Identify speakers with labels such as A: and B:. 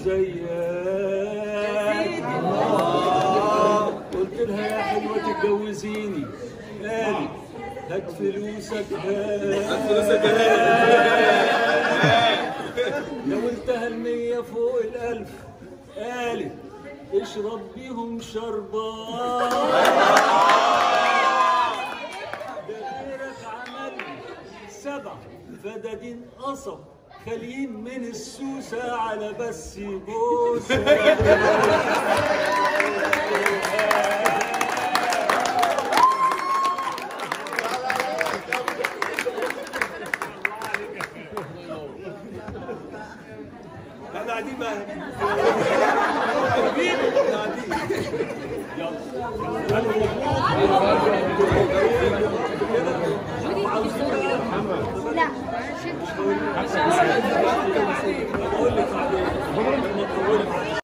A: زيك آه، قلت لها يا حلوة تتجوزيني قالت هات فلوسك هات
B: فلوسك
A: ناولتها المية فوق الألف قالت اشرب بيهم شربان ده غيرك عمل سبع فدادين قصب خاليين من السوسة على بس بوسة
B: احنا قاعدين بقى
C: لا
A: بقول لك عليه لما تطولي معايا